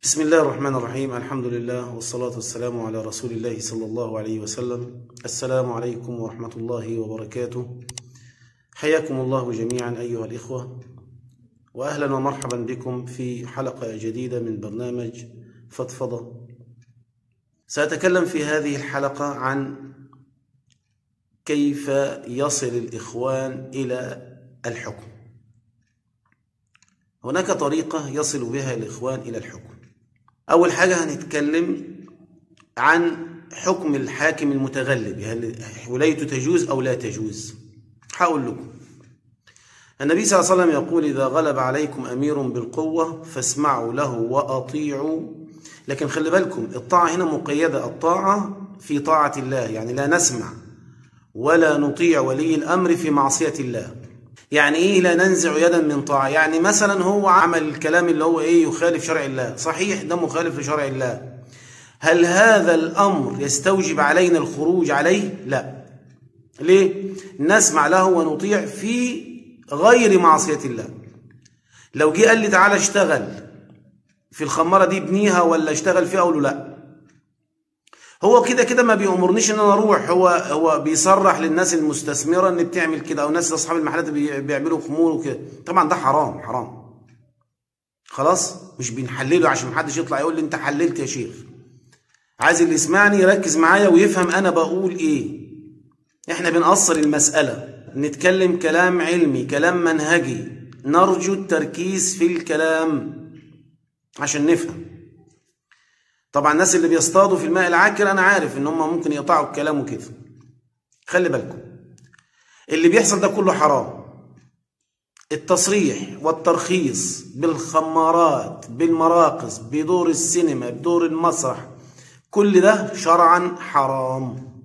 بسم الله الرحمن الرحيم الحمد لله والصلاة والسلام على رسول الله صلى الله عليه وسلم السلام عليكم ورحمة الله وبركاته حياكم الله جميعا أيها الإخوة وأهلا ومرحبا بكم في حلقة جديدة من برنامج فضفضة سأتكلم في هذه الحلقة عن كيف يصل الإخوان إلى الحكم هناك طريقة يصل بها الإخوان إلى الحكم أول حاجة هنتكلم عن حكم الحاكم المتغلب هل ولايته تجوز أو لا تجوز هقول لكم النبي صلى الله عليه وسلم يقول إذا غلب عليكم أمير بالقوة فاسمعوا له وأطيعوا لكن خلي بالكم الطاعة هنا مقيدة الطاعة في طاعة الله يعني لا نسمع ولا نطيع ولي الأمر في معصية الله يعني ايه لا ننزع يدا من طاعه يعني مثلا هو عمل الكلام اللي هو ايه يخالف شرع الله صحيح ده مخالف لشرع الله هل هذا الامر يستوجب علينا الخروج عليه لا ليه نسمع له ونطيع في غير معصيه الله لو جه قال لي تعالى اشتغل في الخماره دي ابنيها ولا اشتغل فيها اقول له لا هو كده كده ما بيأمرنيش ان انا اروح هو هو بيصرح للناس المستثمره ان بتعمل كده او الناس اصحاب المحلات بيعملوا خمور وكده طبعا ده حرام حرام خلاص مش بنحلله عشان محدش يطلع يقول لي انت حللت يا شيخ عايز اللي يسمعني يركز معايا ويفهم انا بقول ايه احنا بنقصر المساله نتكلم كلام علمي كلام منهجي نرجو التركيز في الكلام عشان نفهم طبعا الناس اللي بيصطادوا في الماء العاكر انا عارف ان هم ممكن يقطعوا الكلام وكده خلي بالكم اللي بيحصل ده كله حرام التصريح والترخيص بالخمارات بالمراقص بدور السينما بدور المسرح كل ده شرعا حرام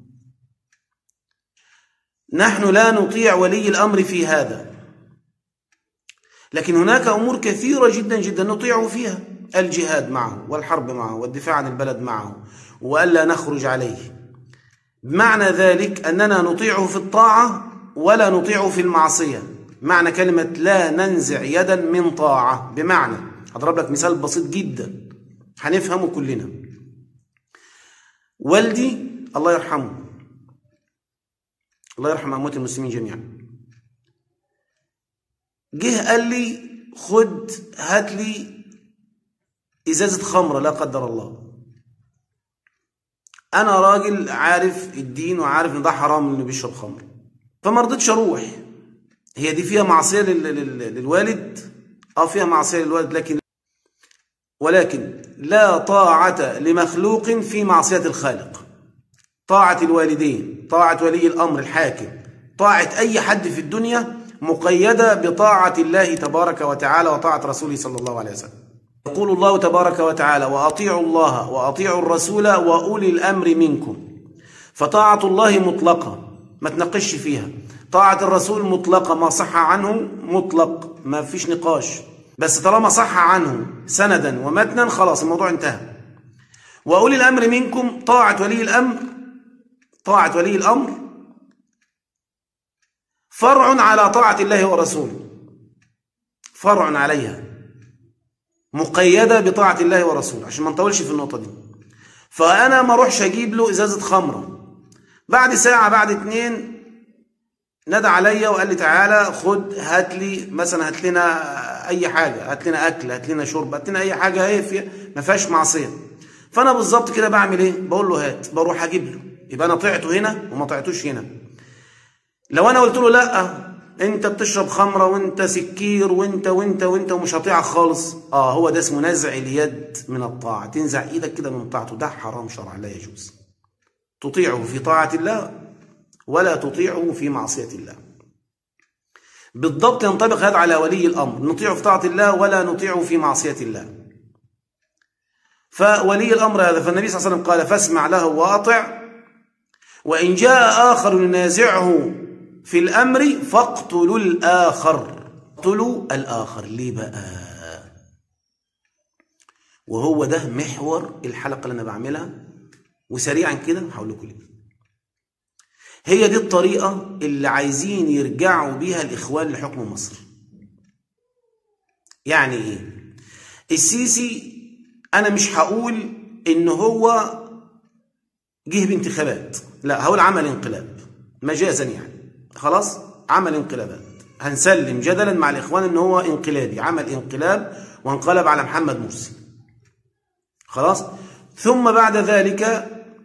نحن لا نطيع ولي الامر في هذا لكن هناك امور كثيره جدا جدا نطيعه فيها الجهاد معه والحرب معه والدفاع عن البلد معه والا نخرج عليه معنى ذلك اننا نطيعه في الطاعه ولا نطيعه في المعصيه معنى كلمه لا ننزع يدا من طاعه بمعنى هضرب لك مثال بسيط جدا هنفهمه كلنا والدي الله يرحمه الله يرحم اموات المسلمين جميعا جه قال لي خد هات لي ازازه خمره لا قدر الله انا راجل عارف الدين وعارف ان ده حرام انه بيشرب خمر فما رضيتش اروح هي دي فيها معصيه للوالد اه فيها معصيه للوالد لكن ولكن لا طاعه لمخلوق في معصيه الخالق طاعه الوالدين طاعه ولي الامر الحاكم طاعه اي حد في الدنيا مقيده بطاعه الله تبارك وتعالى وطاعه رسوله صلى الله عليه وسلم يقول الله تبارك وتعالى واطيعوا الله واطيعوا الرسول واولي الامر منكم فطاعه الله مطلقه ما تناقش فيها طاعه الرسول مطلقه ما صح عنه مطلق ما فيش نقاش بس طالما صح عنه سندا ومتنا خلاص الموضوع انتهى واولي الامر منكم طاعه ولي الامر طاعه ولي الامر فرع على طاعه الله ورسوله فرع عليها مقيده بطاعه الله ورسوله عشان ما نطولش في النقطه دي فانا ما اروحش اجيب له ازازه خمره بعد ساعه بعد اتنين نادى عليا وقال لي تعالى خد هات لي مثلا هات لنا اي حاجه هات لنا اكل هات لنا شرب هات لنا اي حاجه ايه في ما فيهاش معصيه فانا بالظبط كده بعمل ايه بقول له هات بروح اجيب له يبقى انا طعته هنا وما طعتوش هنا لو انا قلت له لا انت بتشرب خمره وانت سكير وانت وانت وانت ومش هطيعك خالص اه هو ده اسمه نزع اليد من الطاعه تنزع ايدك كده من طاعته ده حرام شرعا لا يجوز تطيعه في طاعه الله ولا تطيعه في معصيه الله بالضبط ينطبق هذا على ولي الامر نطيعه في طاعه الله ولا نطيعه في معصيه الله فولي الامر هذا فالنبي صلى الله عليه وسلم قال فاسمع له واطع وان جاء اخر ينازعه في الأمر فاقتلوا الآخر اقتلوا الآخر ليه بقى وهو ده محور الحلقة اللي أنا بعملها وسريعا كده هقول لكم ليه هي دي الطريقة اللي عايزين يرجعوا بيها الإخوان لحكم مصر يعني إيه السيسي انا مش هقول ان هو جه بانتخابات لا هقول عمل انقلاب مجازا يعني خلاص عمل انقلابات هنسلم جدلا مع الاخوان ان هو انقلابي عمل انقلاب وانقلب على محمد مرسي خلاص ثم بعد ذلك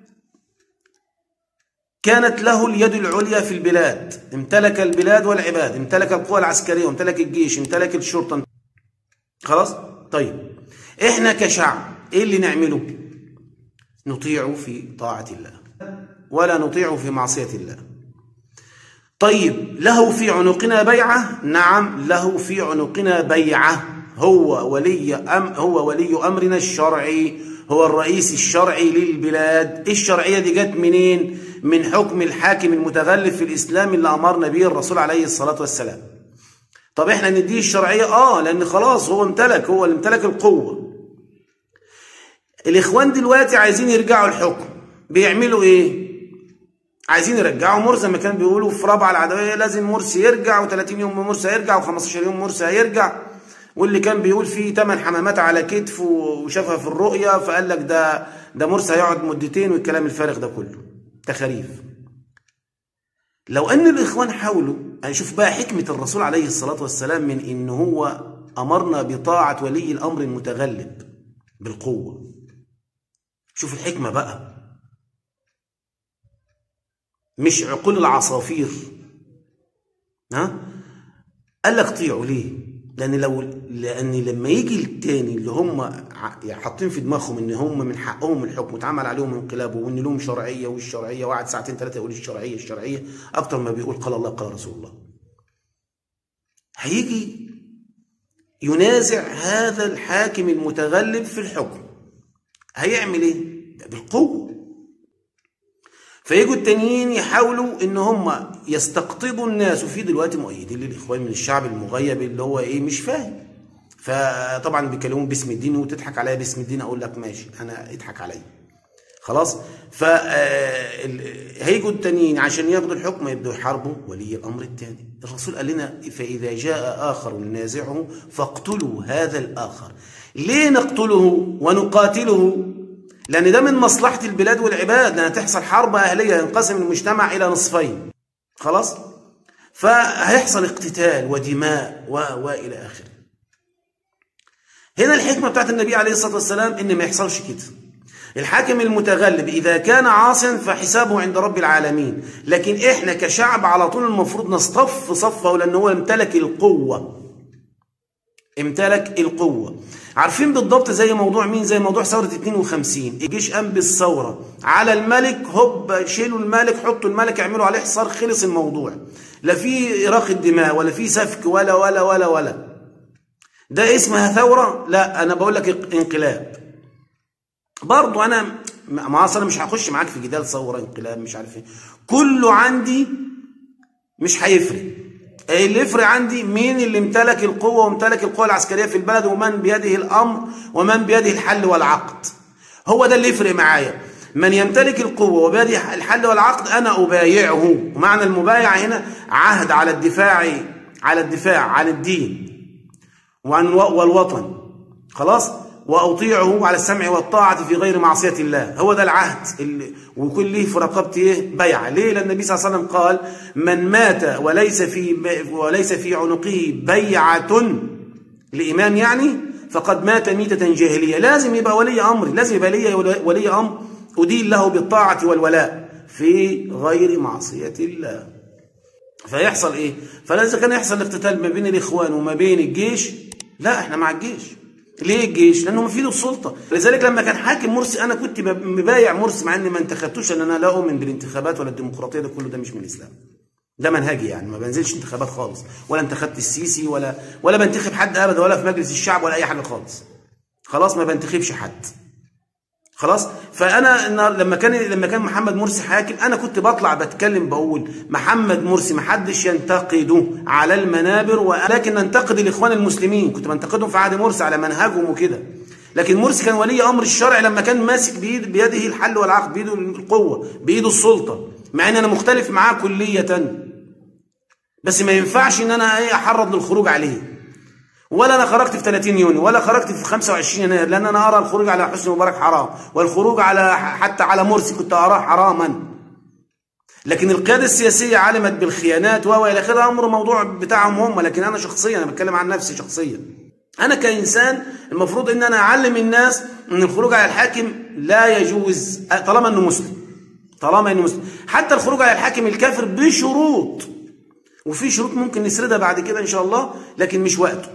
كانت له اليد العليا في البلاد امتلك البلاد والعباد امتلك القوى العسكرية امتلك الجيش امتلك الشرطة خلاص طيب احنا كشعب ايه اللي نعمله نطيعه في طاعة الله ولا نطيعه في معصية الله طيب له في عنقنا بيعة نعم له في عنقنا بيعة هو ولي أم هو ولي أمرنا الشرعي هو الرئيس الشرعي للبلاد الشرعية دي جت منين من حكم الحاكم المتغلب في الإسلام اللي أمرنا به الرسول عليه الصلاة والسلام طب احنا نديه الشرعية اه لأن خلاص هو امتلك هو اللي امتلك القوة الإخوان دلوقتي عايزين يرجعوا الحكم بيعملوا ايه عايزين يرجعوا مرسي زي ما كانوا بيقولوا في رابعه العدويه لازم مرسي يرجع و30 يوم مرسي هيرجع و15 يوم مرسي هيرجع واللي كان بيقول فيه 8 حمامات على كتفه وشافها في الرؤيا فقال لك ده ده مرسي هيقعد مدتين والكلام الفارغ ده كله تخاريف لو ان الاخوان حاولوا هنشوف بقى حكمه الرسول عليه الصلاه والسلام من ان هو امرنا بطاعه ولي الامر المتغلب بالقوه شوف الحكمه بقى مش عقول العصافير ها قال لك طيعوا ليه لان لو لان لما يجي التاني اللي هم حاطين في دماغهم ان هم من حقهم الحكم واتعمل عليهم انقلاب وان لهم شرعيه والشرعيه وقعد ساعتين ثلاثه يقول الشرعيه الشرعيه اكتر ما بيقول قال الله قال رسول الله هيجي ينازع هذا الحاكم المتغلب في الحكم هيعمل ايه بالقوه فيجوا التانيين يحاولوا ان هم يستقطبوا الناس وفي دلوقتي مؤيدين للاخوان من الشعب المغيب اللي هو ايه مش فاهم فطبعا بيكلمون باسم الدين وتضحك عليا باسم الدين اقول لك ماشي انا اضحك عليا خلاص ف هيجوا التانيين عشان ياخدوا الحكم يبدوا يحاربوا ولي الامر الثاني الرسول قال لنا فاذا جاء اخر ينازعه فاقتلوا هذا الاخر ليه نقتله ونقاتله لأن ده من مصلحة البلاد والعباد لأن تحصل حرب أهلية ينقسم المجتمع إلى نصفين خلاص فهيحصل اقتتال ودماء و... وإلى آخره هنا الحكمة بتاعت النبي عليه الصلاة والسلام إن ما يحصلش كده الحاكم المتغلب إذا كان عاصيا فحسابه عند رب العالمين لكن إحنا كشعب على طول المفروض نصطف صفه لأن هو امتلك القوة امتلك القوة عارفين بالضبط زي موضوع مين زي موضوع ثورة 52 الجيش قام بالثورة على الملك هوب شيلوا الملك حطوا الملك اعملوا عليه حصار خلص الموضوع لا في إراق الدماء ولا في سفك ولا ولا ولا ولا ده اسمها ثورة لا أنا بقول لك انقلاب برضو أنا ما أصلا مش هخش معاك في جدال ثورة انقلاب مش عارف ايه كله عندي مش هيفرق اللي يفرق عندي مين اللي امتلك القوة وامتلك القوة العسكرية في البلد ومن بيده الأمر ومن بيده الحل والعقد هو ده اللي يفرق معايا من يمتلك القوة وبيده الحل والعقد أنا أبايعه ومعنى المبايعة هنا عهد على الدفاع على الدفاع عن الدين وعن والوطن خلاص وأطيعه على السمع والطاعة في غير معصية الله هو ده العهد اللي ويكون ليه في رقبتي ايه بيعة ليه لأن النبي صلى الله عليه وسلم قال من مات وليس في وليس في عنقه بيعة لإمام يعني فقد مات ميتة جاهلية لازم يبقى ولي أمر لازم يبقى لي ولي أمر أدين له بالطاعة والولاء في غير معصية الله فيحصل ايه فلازم كان يحصل اقتتال ما بين الاخوان وما بين الجيش لا احنا مع الجيش ليه الجيش؟ لانه مفيد السلطه، لذلك لما كان حاكم مرسي انا كنت مبايع مرسي مع اني ما انتخبتوش لان انا لا اؤمن بالانتخابات ولا الديمقراطيه ده كله ده مش من الاسلام. ده منهجي يعني ما بنزلش انتخابات خالص، ولا انتخبت السيسي ولا ولا بنتخب حد ابدا ولا في مجلس الشعب ولا اي حاجه خالص. خلاص ما بنتخبش حد. خلاص فانا لما كان لما كان محمد مرسي حاكم انا كنت بطلع بتكلم بقول محمد مرسي ما حدش ينتقده على المنابر ولكن ننتقد الاخوان المسلمين كنت بنتقدهم في عهد مرسي على منهجهم وكده لكن مرسي كان ولي امر الشرع لما كان ماسك بيد بيده الحل والعقد بيده القوه بايده السلطه مع ان انا مختلف معاه كليه بس ما ينفعش ان انا ايه احرض للخروج عليه ولا انا خرجت في 30 يونيو ولا خرجت في 25 يناير لان انا ارى الخروج على حسني مبارك حرام والخروج على حتى على مرسي كنت اراه حراما لكن القياده السياسيه علمت بالخيانات و الى اخره امر موضوع بتاعهم هم لكن انا شخصيا انا بتكلم عن نفسي شخصيا انا كانسان المفروض ان انا اعلم الناس ان الخروج على الحاكم لا يجوز طالما انه مسلم طالما انه مسلم حتى الخروج على الحاكم الكافر بشروط وفي شروط ممكن نسردها بعد كده ان شاء الله لكن مش وقته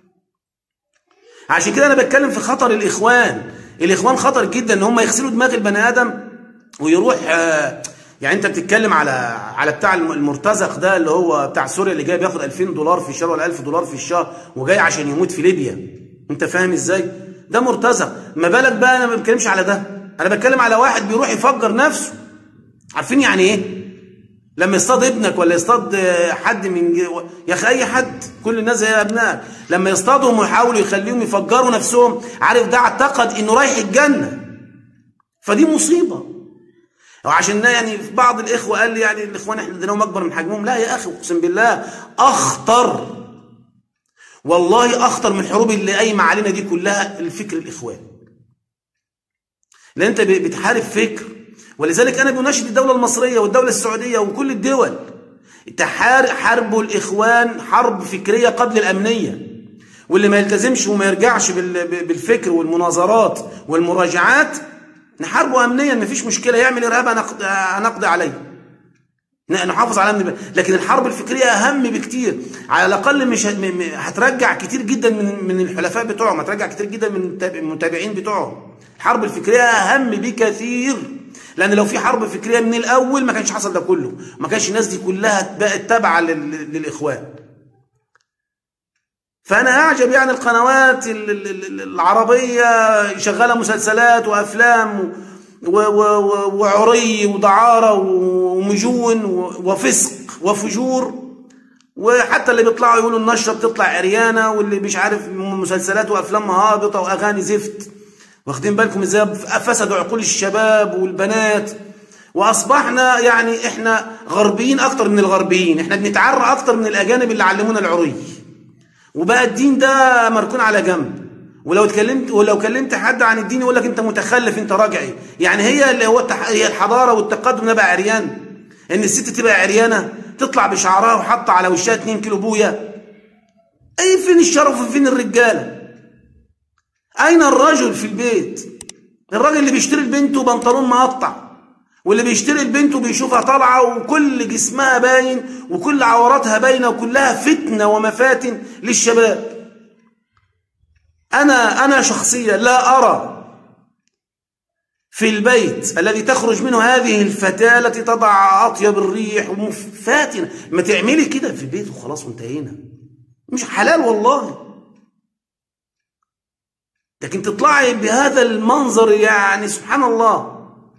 عشان كده انا بتكلم في خطر الاخوان الاخوان خطر جدا ان هم يغسلوا دماغ البني ادم ويروح آه، يعني انت بتتكلم على على بتاع المرتزق ده اللي هو بتاع سوريا اللي جاي بياخد 2000 دولار في الشهر ولا 1000 دولار في الشهر وجاي عشان يموت في ليبيا انت فاهم ازاي ده مرتزق ما بالك بقى انا ما بتكلمش على ده انا بتكلم على واحد بيروح يفجر نفسه عارفين يعني ايه لما يصطاد ابنك ولا يصطاد حد من يا اخي اي حد كل الناس زي ابنائك لما يصطادهم ويحاولوا يخليهم يفجروا نفسهم عارف ده اعتقد انه رايح الجنه فدي مصيبه وعشان يعني في بعض الاخوه قال لي يعني الاخوان احنا اديناهم اكبر من حجمهم لا يا اخي اقسم بالله اخطر والله اخطر من الحروب اللي قايمه علينا دي كلها الفكر الاخوان لان انت بتحارب فكر ولذلك أنا بناشد الدولة المصرية والدولة السعودية وكل الدول حاربوا الإخوان حرب فكرية قبل الأمنية واللي ما يلتزمش وما يرجعش بالفكر والمناظرات والمراجعات نحاربه أمنيا مفيش مشكلة يعمل إرهاب هنقضي عليه نحافظ على امن لكن الحرب الفكريه اهم بكتير على الاقل مش هترجع كتير جدا من من الحلفاء بتوعهم هترجع كتير جدا من المتابعين بتوعهم الحرب الفكريه اهم بكثير لان لو في حرب فكريه من الاول ما كانش حصل ده كله ما كانش الناس دي كلها بقت تابعه للاخوان فانا اعجب يعني القنوات العربيه شغاله مسلسلات وافلام وعري ودعاره ومجون وفسق وفجور وحتى اللي بيطلعوا يقولوا النشره بتطلع عريانه واللي مش عارف مسلسلات وافلام هابطه واغاني زفت واخدين بالكم ازاي فسدوا عقول الشباب والبنات واصبحنا يعني احنا غربيين اكتر من الغربيين احنا بنتعرى اكتر من الاجانب اللي علمونا العري وبقى الدين ده مركون على جنب ولو اتكلمت ولو كلمت حد عن الدين يقول لك انت متخلف انت راجعي يعني هي اللي هو هي الحضاره والتقدم نبقى عريان ان الست تبقى عريانه تطلع بشعرها وحاطه على وشها 2 كيلو بويا اي فين الشرف وفين الرجاله أين الرجل في البيت الراجل اللي بيشتري لبنته بنطلون مقطع واللي بيشتري البنت وبيشوفها طالعة وكل جسمها باين وكل عوراتها باينة وكلها فتنة ومفاتن للشباب أنا أنا شخصيا لا أرى في البيت الذي تخرج منه هذه الفتاة التي تضع أطيب الريح وفاتنة ما تعملي كده في البيت وخلاص وانتهينا مش حلال والله لكن تطلعي بهذا المنظر يعني سبحان الله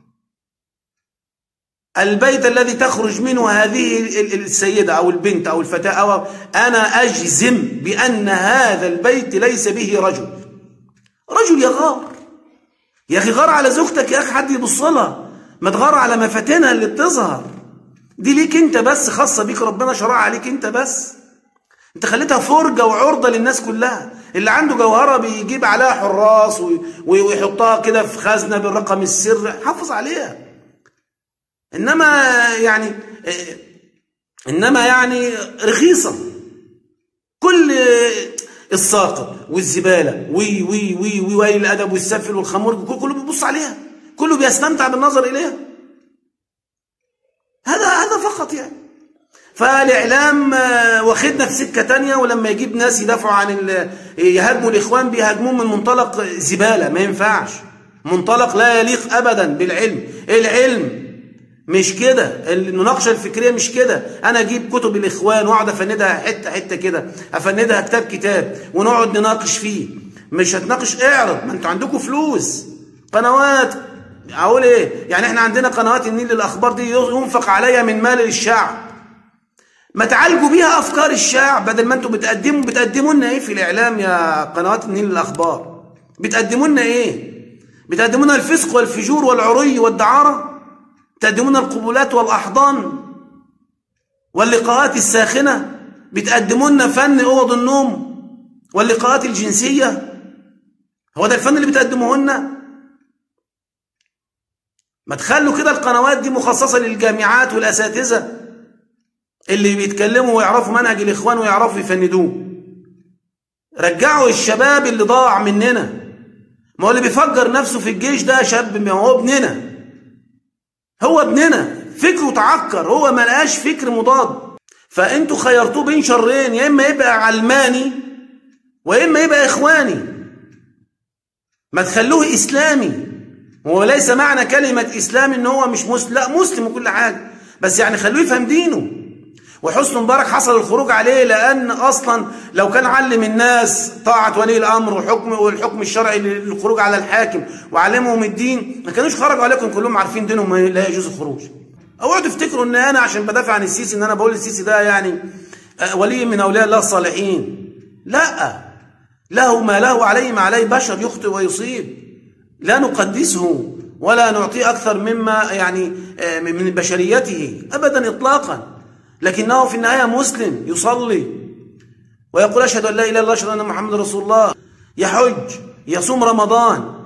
البيت الذي تخرج منه هذه السيدة أو البنت أو الفتاة أو أنا أجزم بأن هذا البيت ليس به رجل رجل يغار يا أخي غار على زوجتك يا أخي حد يبص لها ما تغار على مفاتنها اللي بتظهر دي ليك انت بس خاصة بيك ربنا شرع عليك انت بس انت خليتها فرجة وعرضة للناس كلها اللي عنده جوهرة بيجيب عليها حراس ويحطها كده في خزنة بالرقم السر حافظ عليها إنما يعني إنما يعني رخيصة كل الساقط والزبالة وي وي وي وي وي الأدب والسفل والخمور كله بيبص عليها كله بيستمتع بالنظر إليها هذا هذا فقط يعني فالإعلام آه، واخدنا في سكة تانية ولما يجيب ناس يدافعوا عن يهاجموا الإخوان بيهاجموه من منطلق زبالة ما ينفعش منطلق لا يليق أبدا بالعلم العلم مش كده المناقشة الفكرية مش كده أنا أجيب كتب الإخوان وأقعد أفندها حتة حتة كده أفندها كتاب كتاب ونقعد نناقش فيه مش هتناقش اعرض ما أنتوا عندكم فلوس قنوات أقول إيه يعني إحنا عندنا قنوات النيل للأخبار دي ينفق عليها من مال الشعب ما تعالجوا بيها أفكار الشعب بدل ما أنتم بتقدموا بتقدموا لنا إيه في الإعلام يا قنوات النيل الأخبار بتقدموا لنا إيه بتقدموا لنا الفسق والفجور والعري والدعارة بتقدموا لنا القبولات والأحضان واللقاءات الساخنة بتقدموا لنا فن أوض النوم واللقاءات الجنسية هو ده الفن اللي بتقدموه لنا ما تخلوا كده القنوات دي مخصصة للجامعات والأساتذة اللي بيتكلموا ويعرفوا منهج الإخوان ويعرفوا يفندوه رجعوا الشباب اللي ضاع مننا ما هو اللي بيفجر نفسه في الجيش ده شاب ما هو ابننا هو ابننا فكره تعكر هو ما لقاش فكر مضاد فانتوا خيرتوه بين شرين يا اما يبقى علماني ويا اما يبقى اخواني ما تخلوه اسلامي هو ليس معنى كلمة اسلام ان هو مش مسلم لا مسلم وكل حاجة بس يعني خلوه يفهم دينه وحسن مبارك حصل الخروج عليه لأن أصلا لو كان علم الناس طاعة ولي الأمر وحكم والحكم الشرعي للخروج على الحاكم وعلمهم الدين ما كانوش خرجوا عليكم كلهم عارفين دينهم لا يجوز الخروج اوعوا تفتكروا ان انا عشان بدافع عن السيسي ان انا بقول السيسي ده يعني ولي من اولياء الله الصالحين لا له ما له عليه ما عليه بشر يخطئ ويصيب لا نقدسه ولا نعطيه اكثر مما يعني من بشريته ابدا اطلاقا لكنه في النهايه مسلم يصلي ويقول اشهد ان لا اله الا الله اشهد ان محمد رسول الله يحج يصوم رمضان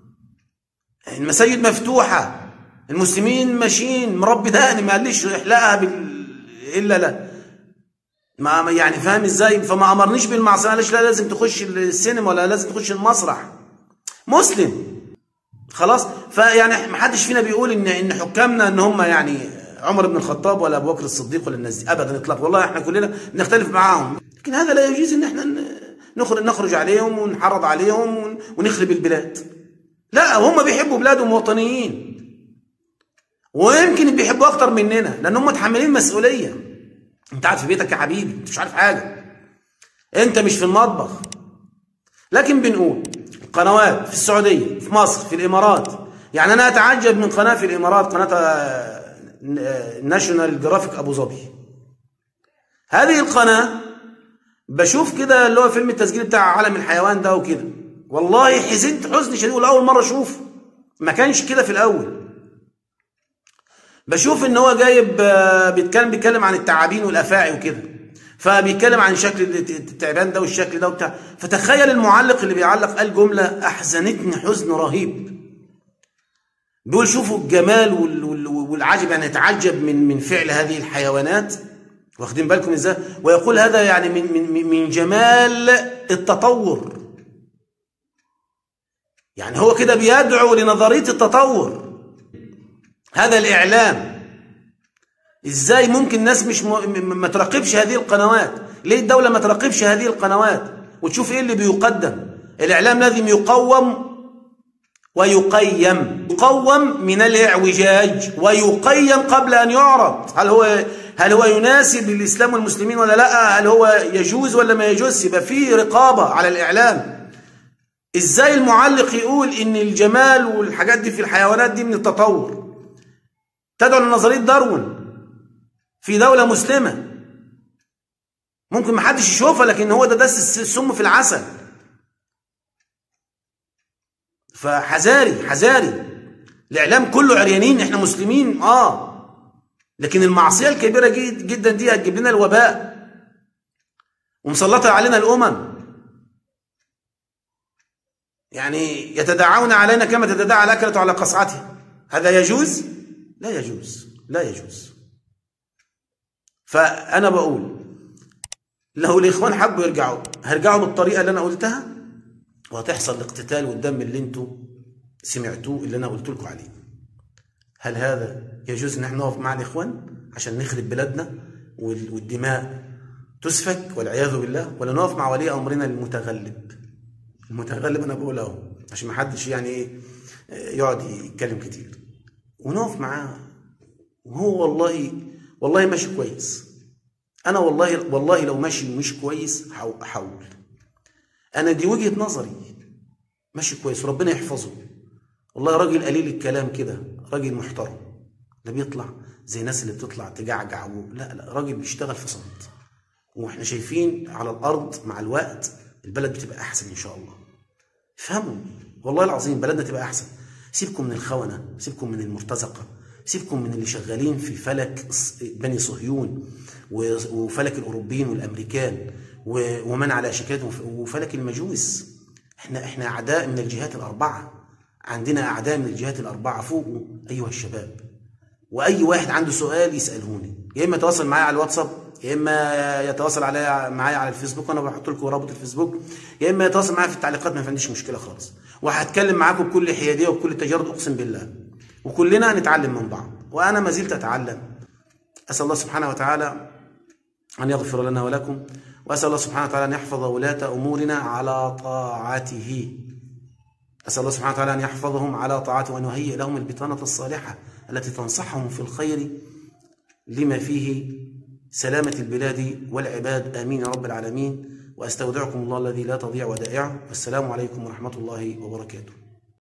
المساجد مفتوحه المسلمين ماشيين مربي دقني ما قاليش احلقها بال... الا لا ما يعني فاهم ازاي فما امرنيش بالمعصيه قالش لا لازم تخش السينما ولا لازم تخش المسرح مسلم خلاص فيعني ما حدش فينا بيقول ان ان حكامنا ان هم يعني عمر بن الخطاب ولا ابو بكر الصديق ولا الناس دي ابدا اطلاقا والله احنا كلنا بنختلف معاهم لكن هذا لا يجوز ان احنا نخرج نخرج عليهم ونحرض عليهم ونخرب البلاد لا هم بيحبوا بلادهم وطنيين ويمكن بيحبوا اكتر مننا لان هم متحملين مسؤوليه انت قاعد في بيتك يا حبيبي انت مش عارف حاجه انت مش في المطبخ لكن بنقول قنوات في السعوديه في مصر في الامارات يعني انا اتعجب من قناه في الامارات قناه ناشونال جرافيك ابو ظبي هذه القناه بشوف كده اللي هو فيلم التسجيل بتاع عالم الحيوان ده وكده والله حزنت حزن شديد والاول مره اشوفه ما كانش كده في الاول بشوف ان هو جايب بيتكلم بيتكلم عن التعابين والافاعي وكده فبيتكلم عن شكل التعبان ده والشكل ده وبتاع فتخيل المعلق اللي بيعلق قال جمله احزنتني حزن رهيب بيقول شوفوا الجمال والعجب يعني يتعجب من من فعل هذه الحيوانات واخدين بالكم ازاي ويقول هذا يعني من من من جمال التطور يعني هو كده بيدعو لنظريه التطور هذا الإعلام إزاي ممكن الناس مش م... ما تراقبش هذه القنوات ليه الدولة ما تراقبش هذه القنوات وتشوف إيه اللي بيقدم الإعلام لازم يقوم ويقيم يقوم من الإعوجاج ويقيم قبل أن يعرض هل هو هل هو يناسب الإسلام والمسلمين ولا لا هل هو يجوز ولا ما يجوز يبقى في رقابة على الإعلام إزاي المعلق يقول إن الجمال والحاجات دي في الحيوانات دي من التطور تدعو لنظريه داروين في دوله مسلمه ممكن ما حدش يشوفها لكن هو ده دس السم في العسل فحذاري حذاري الاعلام كله عريانين احنا مسلمين اه لكن المعصيه الكبيره جدا دي هتجيب لنا الوباء ومسلطه علينا الامم يعني يتداعون علينا كما تتداعى الاكله على قصعتها هذا يجوز لا يجوز لا يجوز فأنا بقول لو الإخوان حبوا يرجعوا هيرجعوا بالطريقة اللي أنا قلتها وهتحصل الاقتتال والدم اللي انتوا سمعتوه اللي أنا قلت لكم عليه هل هذا يجوز إن احنا نقف مع الإخوان عشان نخرب بلادنا والدماء تسفك والعياذ بالله ولا نقف مع ولي أمرنا المتغلب المتغلب أنا بقول أهو عشان ما حدش يعني إيه يقعد يتكلم كتير ونقف معاه وهو والله والله ماشي كويس انا والله والله لو ماشي مش كويس احول انا دي وجهه نظري ماشي كويس وربنا يحفظه والله راجل قليل الكلام كده راجل محترم لا بيطلع زي الناس اللي بتطلع تجعجع لا لا راجل بيشتغل في صمت واحنا شايفين على الارض مع الوقت البلد بتبقى احسن ان شاء الله افهموا والله العظيم بلدنا تبقى احسن سيبكم من الخونة سيبكم من المرتزقة سيبكم من اللي شغالين في فلك بني صهيون وفلك الأوروبيين والأمريكان و- ومن على شكلتهم وفلك المجوس احنا احنا اعداء من الجهات الاربعه عندنا اعداء من الجهات الاربعه فوقوا ايها الشباب واي واحد عنده سؤال يسالهوني يا اما يتواصل معايا على الواتساب يا اما يتواصل عليا معايا على الفيسبوك وانا بحط لكم رابط الفيسبوك يا اما يتواصل معايا في التعليقات ما عنديش مشكله خالص وهتكلم معاكم بكل حياديه وبكل تجرد اقسم بالله وكلنا نتعلم من بعض وانا ما زلت اتعلم اسال الله سبحانه وتعالى أن يغفر لنا ولكم وأسأل الله سبحانه وتعالى أن يحفظ ولاة أمورنا على طاعته أسأل الله سبحانه وتعالى أن يحفظهم على طاعته وأن يهيئ لهم البطانة الصالحة التي تنصحهم في الخير لما فيه سلامة البلاد والعباد آمين يا رب العالمين وأستودعكم الله الذي لا تضيع ودائعه والسلام عليكم ورحمة الله وبركاته